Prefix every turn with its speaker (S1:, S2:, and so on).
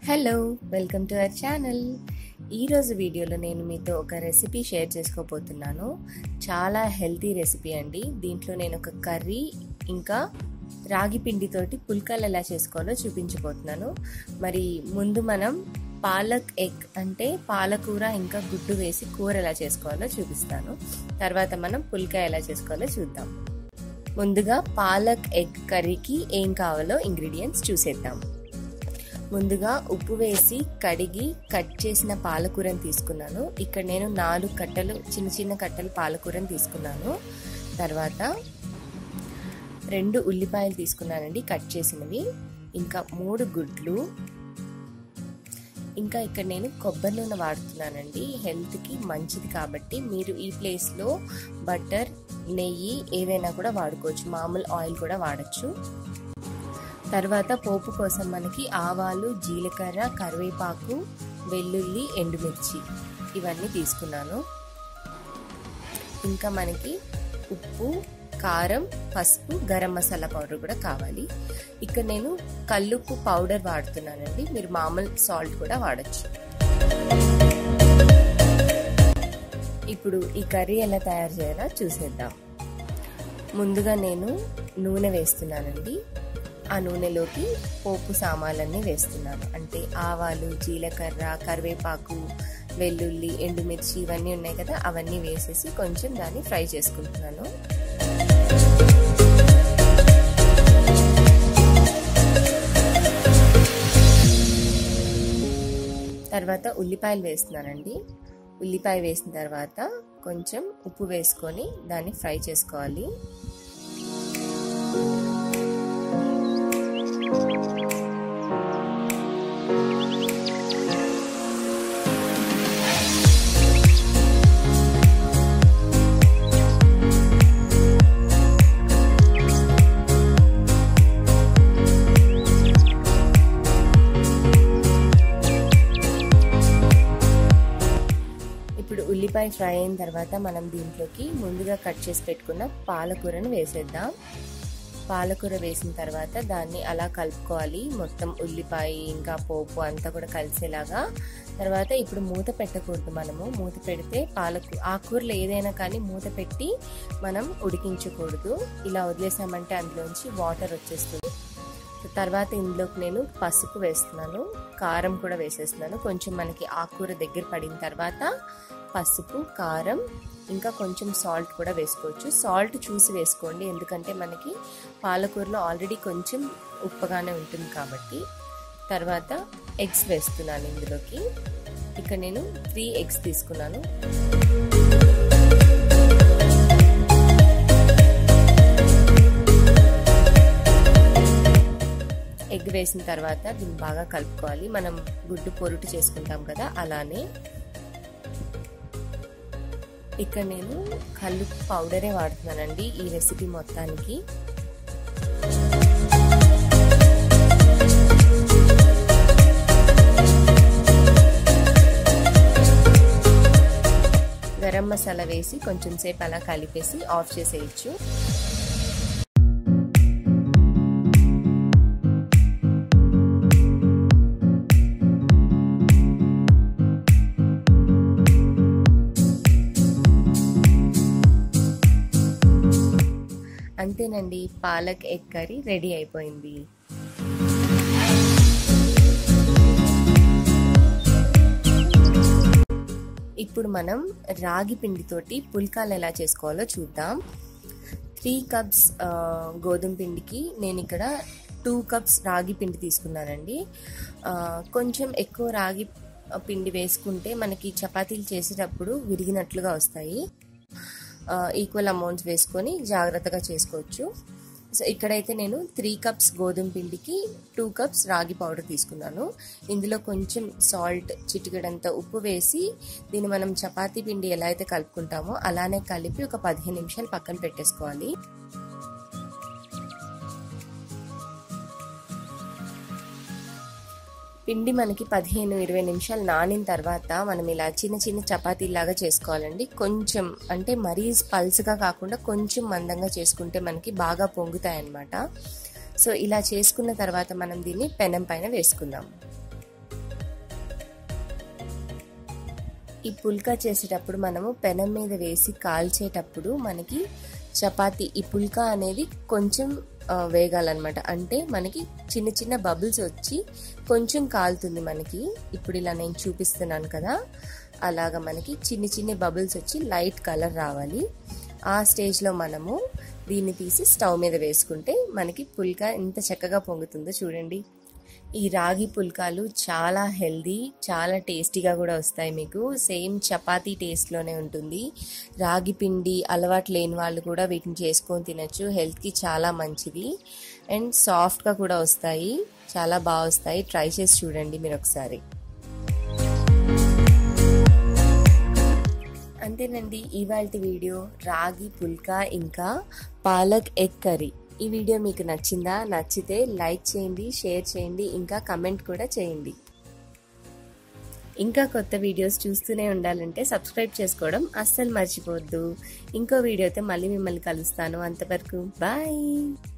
S1: hello welcome to our channel ఈరోజు వీడియోలో నేను మీతో ఒక రెసిపీ షేర్ చేసుకోబోతున్నాను చాలా హెల్తీ రెసిపీ అండి దీంట్లో నేను ఒక కర్రీ ఇంకా రాగి పిండితోటి పుల్కాలు ఎలా చేసుకోవాలో చూపించబోతున్నాను మరి ముందు మనం పాలక్ ఎగ్ అంటే పాలకూర ఇంకా గుడ్డు వేసి కూర ఎలా చేసుకోవాలో చూపిస్తాను తర్వాత మనం పుల్కా ఎలా చేసుకోవాలో చూద్దాం ముందుగా పాలక్ ఎగ్ కర్రీకి ఏం కావాలో ఇంగ్రీడియంట్స్ చూసేద్దాం ముందుగా ఉప్పు వేసి కడిగి కట్ చేసిన పాలకూరని తీసుకున్నాను ఇక్కడ నేను నాలుగు కట్టలు చిన్న చిన్న కట్టలు పాలకూరని తీసుకున్నాను తర్వాత రెండు ఉల్లిపాయలు తీసుకున్నానండి కట్ చేసినవి ఇంకా మూడు గుడ్లు ఇంకా ఇక్కడ నేను కొబ్బరి నూనె వాడుతున్నానండి హెల్త్కి మంచిది కాబట్టి మీరు ఈ ప్లేస్లో బటర్ నెయ్యి ఏదైనా కూడా వాడుకోవచ్చు మామూలు ఆయిల్ కూడా వాడచ్చు తర్వాత పోపు కోసం మనకి ఆవాలు జీలకర్ర కరివేపాకు వెల్లుల్లి ఎండుమిర్చి ఇవన్నీ తీసుకున్నాను ఇంకా మనకి ఉప్పు కారం పసుపు గరం మసాలా పౌడర్ కూడా కావాలి ఇక్కడ నేను కల్లుప్పు పౌడర్ వాడుతున్నానండి మీరు మామూలు సాల్ట్ కూడా వాడచ్చు ఇప్పుడు ఈ కర్రీ ఎలా తయారు చేయాలో చూసేద్దాం ముందుగా నేను నూనె వేస్తున్నానండి ఆ నూనెలోకి పోపు సామాన్లన్నీ వేస్తున్నాను అంటే ఆవాలు జీలకర్ర కరివేపాకు వెల్లుల్లి ఎండుమిర్చి ఇవన్నీ ఉన్నాయి కదా అవన్నీ వేసేసి కొంచెం దాన్ని ఫ్రై చేసుకుంటున్నాను తర్వాత ఉల్లిపాయలు వేస్తున్నానండి ఉల్లిపాయ వేసిన తర్వాత కొంచెం ఉప్పు వేసుకొని దాన్ని ఫ్రై చేసుకోవాలి ఇప్పుడు ఉల్లిపాయ ఫ్రై అయిన తర్వాత మనం దీంట్లోకి ముందుగా కట్ చేసి పెట్టుకున్న పాలకూరను వేసేద్దాం పాలకూర వేసిన తర్వాత దాన్ని అలా కలుపుకోవాలి మొత్తం ఉల్లిపాయ ఇంకా పోపు అంతా కూడా కలిసేలాగా తర్వాత ఇప్పుడు మూత పెట్టకూడదు మనము మూత పెడితే పాలకు ఆకూరలు ఏదైనా కానీ మూత పెట్టి మనం ఉడికించకూడదు ఇలా వదిలేసామంటే అందులోంచి వాటర్ వచ్చేస్తుంది తర్వాత ఇందులోకి నేను పసుపు వేస్తున్నాను కారం కూడా వేసేస్తున్నాను కొంచెం మనకి ఆకుకూర దగ్గర పడిన తర్వాత పసుపు కారం ఇంకా కొంచెం సాల్ట్ కూడా వేసుకోవచ్చు సాల్ట్ చూసి వేసుకోండి ఎందుకంటే మనకి పాలకూరలో ఆల్రెడీ కొంచెం ఉప్పగానే ఉంటుంది కాబట్టి తర్వాత ఎగ్స్ వేస్తున్నాను ఇందులోకి ఇక్కడ నేను త్రీ ఎగ్స్ తీసుకున్నాను ఎగ్ వేసిన తర్వాత దీన్ని బాగా కలుపుకోవాలి మనం గుడ్డు పొరుటు చేసుకుంటాం కదా అలానే ఇక్కడ నేను కళ్ళు పౌడరే వాడుతున్నానండి ఈ రెసిపీ మొత్తానికి గరం మసాలా వేసి కొంచెం సేపు అలా కలిపేసి ఆఫ్ చేసేయచ్చు అంతేనండి పాలక్ ఎగ్ కర్రీ రెడీ అయిపోయింది ఇప్పుడు మనం రాగి పిండితోటి పుల్కాలు ఎలా చేసుకోవాలో చూద్దాం త్రీ కప్స్ గోధుమ పిండికి నేను ఇక్కడ టూ కప్స్ రాగి పిండి తీసుకున్నానండి కొంచెం ఎక్కువ రాగి పిండి వేసుకుంటే మనకి చపాతీలు చేసేటప్పుడు విరిగినట్లుగా వస్తాయి ఈక్వల్ అమౌంట్స్ వేసుకొని జాగ్రత్తగా చేసుకోవచ్చు సో ఇక్కడైతే నేను త్రీ కప్స్ గోధుమ పిండికి టూ కప్స్ రాగి పౌడర్ తీసుకున్నాను ఇందులో కొంచెం సాల్ట్ చిటికెడంత ఉప్పు వేసి దీన్ని మనం చపాతీ పిండి ఎలా అయితే కలుపుకుంటామో అలానే కలిపి ఒక పదిహేను నిమిషాలు పక్కన పెట్టేసుకోవాలి పిండి మనకి పదిహేను ఇరవై నిమిషాలు నానిన తర్వాత మనం ఇలా చిన్న చిన్న చపాతీలాగా చేసుకోవాలండి కొంచెం అంటే మరీ పల్స్గా కాకుండా కొంచెం మందంగా చేసుకుంటే మనకి బాగా పొంగుతాయి అన్నమాట సో ఇలా చేసుకున్న తర్వాత మనం దీన్ని పెనం పైన వేసుకుందాం ఈ పుల్కా చేసేటప్పుడు మనము పెనం మీద వేసి కాల్చేటప్పుడు మనకి చపాతి ఈ పుల్కా అనేది కొంచెం వేగాలన్నమాట అంటే మనకి చిన్న చిన్న బబుల్స్ వచ్చి కొంచెం కాలుతుంది మనకి ఇప్పుడు ఇలా నేను చూపిస్తున్నాను కదా అలాగా మనకి చిన్ని చిన్ని బబుల్స్ వచ్చి లైట్ కలర్ రావాలి ఆ స్టేజ్లో మనము దీన్ని తీసి స్టవ్ మీద వేసుకుంటే మనకి పుల్కా ఎంత చక్కగా పొంగుతుందో చూడండి ఈ రాగి పుల్కాలు చాలా హెల్దీ చాలా టేస్టీగా కూడా వస్తాయి మీకు సేమ్ చపాతీ టేస్ట్లోనే ఉంటుంది రాగి పిండి అలవాటు లేని వాళ్ళు కూడా వీటిని చేసుకొని తినచ్చు హెల్త్కి చాలా మంచిది అండ్ సాఫ్ట్గా కూడా వస్తాయి చాలా బాగా వస్తాయి ట్రై చేసి చూడండి మీరు ఒకసారి అంతేనండి ఇవాళ వీడియో రాగి పుల్కా ఇంకా పాలక్ ఎగ్ కర్రీ ఈ వీడియో మీకు నచ్చిందా నచ్చితే లైక్ చేయండి షేర్ చేయండి ఇంకా కమెంట్ కూడా చేయండి ఇంకా కొత్త వీడియోస్ చూస్తూనే ఉండాలంటే సబ్స్క్రైబ్ చేసుకోవడం అస్సలు మర్చిపోవద్దు ఇంకో వీడియోతో మళ్ళీ మిమ్మల్ని కలుస్తాను అంతవరకు బాయ్